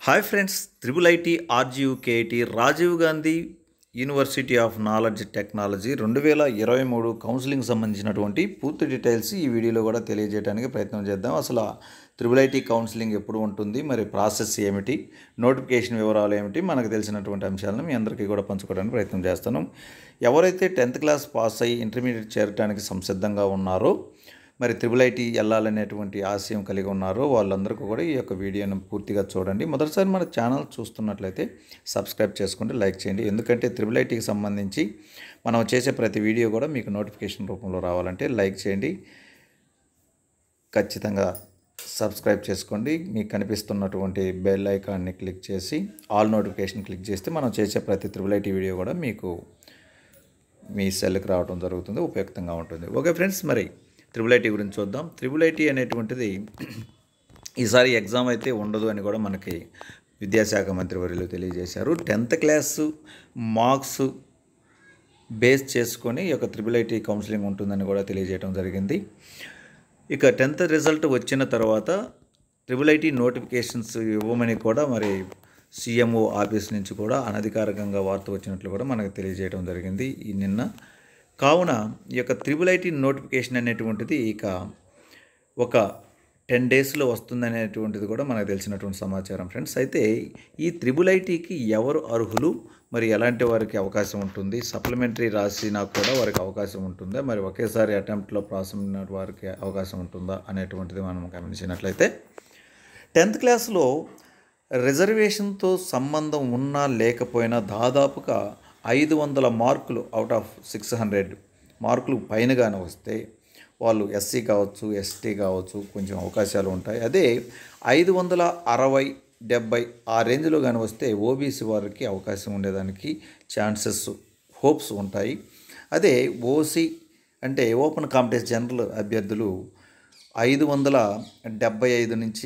hi friends triple IT RGU KIT Rajiv Gandhi university of knowledge technology రెండు వేల ఇరవై మూడు కౌన్సిలింగ్ సంబంధించినటువంటి పూర్తి డీటెయిల్స్ ఈ వీడియోలో కూడా తెలియజేయడానికి ప్రయత్నం చేద్దాం అసలు త్రిబుల్ ఐటీ కౌన్సిలింగ్ ఎప్పుడు ఉంటుంది మరి ప్రాసెస్ ఏమిటి నోటిఫికేషన్ వివరాలు ఏమిటి మనకు తెలిసినటువంటి అంశాలను మీ అందరికీ కూడా పంచుకోవడానికి ప్రయత్నం చేస్తాను ఎవరైతే టెన్త్ క్లాస్ పాస్ అయ్యి ఇంటర్మీడియట్ చేరడానికి సంసిద్ధంగా ఉన్నారో మరి త్రిబుల్ ఐటీ వెళ్ళాలనేటువంటి ఆశయం కలిగి ఉన్నారో వాళ్ళందరికీ కూడా ఈ యొక్క వీడియోను పూర్తిగా చూడండి మొదటిసారి మన ఛానల్ చూస్తున్నట్లయితే సబ్స్క్రైబ్ చేసుకోండి లైక్ చేయండి ఎందుకంటే త్రిబుల్ ఐటీకి సంబంధించి మనం చేసే ప్రతి వీడియో కూడా మీకు నోటిఫికేషన్ రూపంలో రావాలంటే లైక్ చేయండి ఖచ్చితంగా సబ్స్క్రైబ్ చేసుకోండి మీకు కనిపిస్తున్నటువంటి బెల్ ఐకాన్ని క్లిక్ చేసి ఆల్ నోటిఫికేషన్ క్లిక్ చేస్తే మనం చేసే ప్రతి త్రిబుల్ ఐటీ వీడియో కూడా మీకు మీ సెల్కి రావడం జరుగుతుంది ఉపయుక్తంగా ఉంటుంది ఓకే ఫ్రెండ్స్ మరి త్రిబుల్ ఐటీ గురించి చూద్దాం త్రిబుల్ ఐటీ అనేటువంటిది ఈసారి ఎగ్జామ్ అయితే ఉండదు అని కూడా మనకి విద్యాశాఖ మంత్రి వర్యులు తెలియజేశారు టెన్త్ క్లాసు మార్క్స్ బేస్ చేసుకొని ఈ యొక్క త్రిబుల్ ఐటీ కౌన్సిలింగ్ ఉంటుందని కూడా తెలియజేయడం జరిగింది ఇక టెన్త్ రిజల్ట్ వచ్చిన తర్వాత ట్రిపుల్ ఐటీ నోటిఫికేషన్స్ ఇవ్వమని కూడా మరి సీఎంఓ ఆఫీస్ నుంచి కూడా అనధికారికంగా వార్త వచ్చినట్లు కూడా మనకు తెలియజేయడం జరిగింది ఈ నిన్న కావున ఈ యొక్క త్రిబుల్ ఐటీ నోటిఫికేషన్ అనేటువంటిది ఇక ఒక టెన్ డేస్లో వస్తుందనేటువంటిది కూడా మనకు తెలిసినటువంటి సమాచారం ఫ్రెండ్స్ అయితే ఈ త్రిబుల్ ఐటీకి ఎవరు అర్హులు మరి ఎలాంటి వారికి అవకాశం ఉంటుంది సప్లిమెంటరీ రాసినా కూడా వారికి అవకాశం ఉంటుందా మరి ఒకేసారి అటెంప్ట్లో ప్రాసం ఉన్న వారికి అవకాశం ఉంటుందా అనేటువంటిది మనం గమనించినట్లయితే టెన్త్ క్లాస్లో రిజర్వేషన్తో సంబంధం ఉన్నా లేకపోయినా దాదాపుగా ఐదు వందల మార్కులు అవుట్ ఆఫ్ సిక్స్ హండ్రెడ్ మార్కులు పైనగానే వస్తే వాళ్ళు ఎస్సీ కావచ్చు ఎస్టీ కావచ్చు కొంచెం అవకాశాలు ఉంటాయి అదే ఐదు వందల అరవై డెబ్బై ఆ రేంజ్లో కానీ వస్తే ఓబీసీ వారికి అవకాశం ఉండేదానికి ఛాన్సెస్ హోప్స్ ఉంటాయి అదే ఓసీ అంటే ఓపెన్ కాంపిటేషన్ జనరల్ అభ్యర్థులు ఐదు వందల డెబ్బై ఐదు నుంచి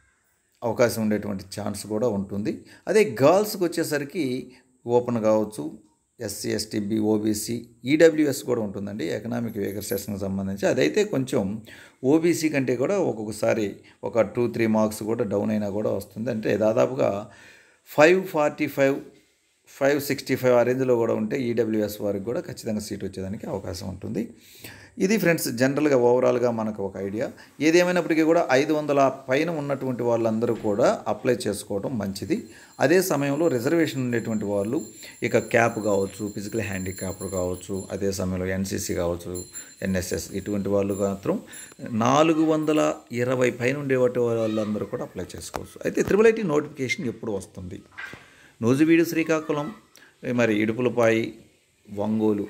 అవకాశం ఉండేటువంటి ఛాన్స్ కూడా ఉంటుంది అదే గర్ల్స్కి వచ్చేసరికి ఓపెన్ కావచ్చు SC ST B OBC EWS కూడా ఉంటుందండి ఎకనామిక్ వేగర్ సెషన్కి సంబంధించి అదైతే కొంచెం ఓబీసీ కంటే కూడా ఒక్కొక్కసారి ఒక టూ త్రీ మార్క్స్ కూడా డౌన్ అయినా కూడా వస్తుంది అంటే దాదాపుగా five forty five five sixty five ఆ రేంజ్లో కూడా ఉంటే ఈడబ్ల్యూఎస్ వారికి కూడా ఖచ్చితంగా సీట్ వచ్చేదానికి అవకాశం ఉంటుంది ఇది ఫ్రెండ్స్ జనరల్గా ఓవరాల్గా మనకు ఒక ఐడియా ఏదేమైనప్పటికీ కూడా ఐదు వందల పైన ఉన్నటువంటి వాళ్ళందరూ కూడా అప్లై చేసుకోవడం మంచిది అదే సమయంలో రిజర్వేషన్ ఉండేటువంటి వాళ్ళు ఇక క్యాప్ కావచ్చు ఫిజికల్ హ్యాండిక్యాప్ కావచ్చు అదే సమయంలో ఎన్సీసీ కావచ్చు ఎన్ఎస్ఎస్ ఇటువంటి వాళ్ళు మాత్రం నాలుగు వందల ఇరవై పైన ఉండేవాటి వాళ్ళందరూ కూడా అప్లై చేసుకోవచ్చు అయితే త్రిబుల్ ఐటీ నోటిఫికేషన్ ఎప్పుడు వస్తుంది నూజివీడు శ్రీకాకుళం మరి ఇడుపులపాయి ఒంగోలు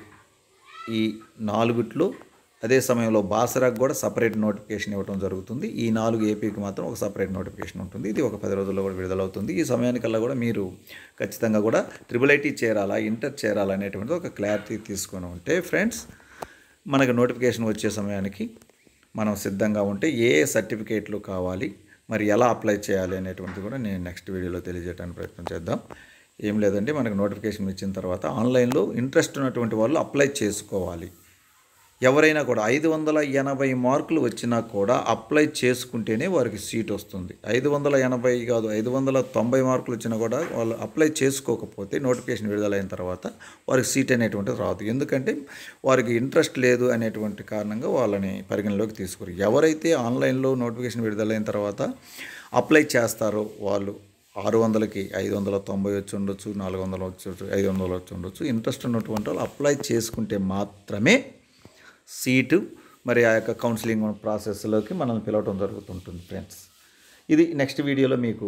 ఈ నాలుగుట్లో అదే సమయంలో బాసరాకు కూడా సపరేట్ నోటిఫికేషన్ ఇవ్వడం జరుగుతుంది ఈ నాలుగు ఏపీకి మాత్రం ఒక సపరేట్ నోటిఫికేషన్ ఉంటుంది ఇది ఒక పది రోజుల్లో కూడా విడుదలవుతుంది ఈ సమయానికల్లా కూడా మీరు ఖచ్చితంగా కూడా త్రిబుల్ ఐటీ చేరాలా ఇంటర్ చేరాలా అనేటువంటిది ఒక క్లారిటీ తీసుకొని ఉంటే ఫ్రెండ్స్ మనకు నోటిఫికేషన్ వచ్చే సమయానికి మనం సిద్ధంగా ఉంటే ఏ ఏ సర్టిఫికేట్లు కావాలి మరి ఎలా అప్లై చేయాలి అనేటువంటిది కూడా నేను నెక్స్ట్ వీడియోలో తెలియజేయడానికి ప్రయత్నం చేద్దాం ఏం లేదండి మనకు నోటిఫికేషన్ ఇచ్చిన తర్వాత ఆన్లైన్లో ఇంట్రెస్ట్ ఉన్నటువంటి వాళ్ళు అప్లై చేసుకోవాలి ఎవరైనా కూడా ఐదు వందల ఎనభై మార్కులు వచ్చినా కూడా అప్లై చేసుకుంటేనే వారికి సీట్ వస్తుంది ఐదు వందల ఎనభై కాదు ఐదు వందల తొంభై మార్కులు వచ్చినా కూడా వాళ్ళు అప్లై చేసుకోకపోతే నోటిఫికేషన్ విడుదలైన తర్వాత వారికి సీట్ అనేటువంటిది రాదు ఎందుకంటే వారికి ఇంట్రెస్ట్ లేదు అనేటువంటి కారణంగా వాళ్ళని పరిగణలోకి తీసుకురు ఎవరైతే ఆన్లైన్లో నోటిఫికేషన్ విడుదలైన తర్వాత అప్లై చేస్తారో వాళ్ళు ఆరు వందలకి ఐదు వందల తొంభై వచ్చి ఉండొచ్చు నాలుగు వందలు వచ్చి ఐదు వందలు వచ్చి ఉండొచ్చు ఇంట్రెస్ట్ ఉన్నటువంటి వాళ్ళు అప్లై చేసుకుంటే మాత్రమే సీటు మరి ఆ యొక్క కౌన్సిలింగ్ ప్రాసెస్లోకి మనల్ని పిలవటం జరుగుతుంటుంది ఫ్రెండ్స్ ఇది నెక్స్ట్ వీడియోలో మీకు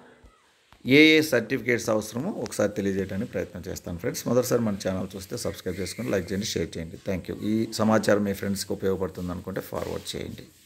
ఏ ఏ సర్టిఫికేట్స్ అవసరమో ఒకసారి తెలియజేయడానికి ప్రయత్నం చేస్తాను ఫ్రెండ్స్ మొదటిసారి మన ఛానల్ చూస్తే సబ్స్క్రైబ్ చేసుకొని లైక్ చేయండి షేర్ చేయండి థ్యాంక్ యూ ఈ సమాచారం మీ ఫ్రెండ్స్కి ఉపయోగపడుతుంది అనుకుంటే ఫార్వర్డ్ చేయండి